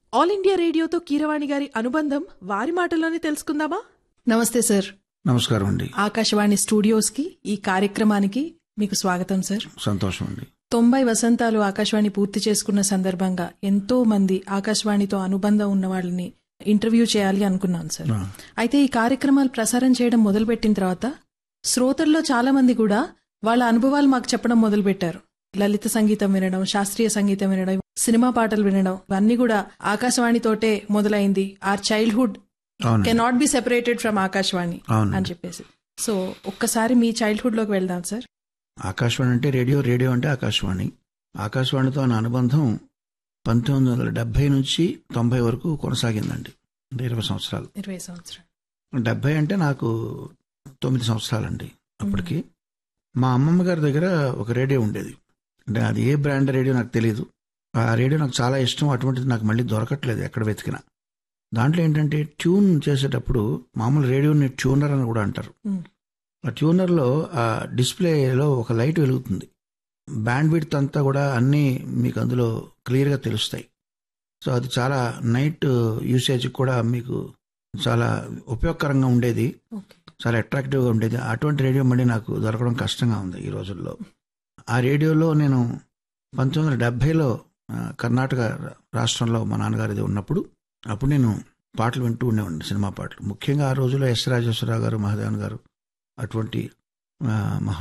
All India రేడియోతో Keeravani గారి అనుబంధం వారి మాటల్లోనే తెలుసుకుందామా నమస్తే సార్ నమస్కారం అండి ఆకాశవాణి స్టూడియోస్ కి ఈ కార్యక్రమానికి మీకు స్వాగతం సార్ సంతోషం అండి తొంభై వసంతాలు ఆకాశవాణి పూర్తి చేసుకున్న సందర్భంగా ఎంతో మంది ఆకాశవాణితో అనుబంధం ఉన్న వాళ్ళని ఇంటర్వ్యూ చేయాలి అనుకున్నాను సార్ ఆ, అయితే ఈ కార్యక్రమాలు ప్రసారం చేయడం మొదలుపెట్టిన తర్వాత శ్రోతల్లో చాలా మంది కూడా వాళ్ళ అనుభవాలు మాకు చెప్పడం మొదలుపెట్టారు లలిత సంగీతం వినడం శాస్త్రీయ సంగీతం వినడం సినిమా పాటలు వినడం ఇవన్నీ కూడా ఆకాశవాణితోటే మొదలైంది ఆర్ చైల్డ్హుడ్ అవునండి cannot be separated from Akashvani అని అవునండి చెప్పేసి సో ఒక్కసారి మీ చైల్డ్హుడ్ లోకి వెళ్దాం సార్ ఆకాశవాణి అంటే రేడియో రేడియో అంటే ఆకాశవాణి ఆకాశవాణితో నా అనుబంధం పంతొమ్మిది వందల డెబ్బై నుంచి తొంభై వరకు కొనసాగిందండి అంటే ఇరవై సంవత్సరాలు ఇరవై సంవత్సరాలు డెబ్బై అంటే నాకు తొమ్మిది సంవత్సరాలండి అప్పటికి మా అమ్మమ్మ గారి దగ్గర ఒక రేడియో ఉండేది అంటే అది ఏ బ్రాండ్ రేడియో నాకు తెలియదు ఆ రేడియో నాకు చాలా ఇష్టం అటువంటిది నాకు మళ్ళీ దొరకట్లేదు ఎక్కడ వెతికినా దాంట్లో ఏంటంటే ట్యూన్ చేసేటప్పుడు మామూలు రేడియోని ట్యూనర్ అని కూడా అంటారు మ్మ్. ఆ ట్యూనర్లో ఆ డిస్ప్లేలో ఒక లైట్ వెలుగుతుంది బ్యాండ్ విడ్త్ అంతా కూడా అన్నీ మీకు అందులో క్లియర్గా తెలుస్తాయి సో అది చాలా నైట్ యూసేజ్ కూడా మీకు చాలా ఉపయోగకరంగా ఉండేది ఓకే చాలా అట్రాక్టివ్గా ఉండేది అటువంటి రేడియో మళ్ళీ నాకు దొరకడం కష్టంగా ఉంది ఈ రోజుల్లో ఆ రేడియోలో నేను పంతొమ్మిది వందల డెబ్భైలో కర్ణాటక రాష్ట్రంలో మా నాన్నగారిది ఉన్నప్పుడు అప్పుడు నేను పాటలు వింటూ ఉండేవాడిని సినిమా పాటలు ముఖ్యంగా ఆ రోజుల్లో ఎస్ రాజేశ్వరరావు గారు మహాదేవన్ గారు అటువంటి ఆ, మహా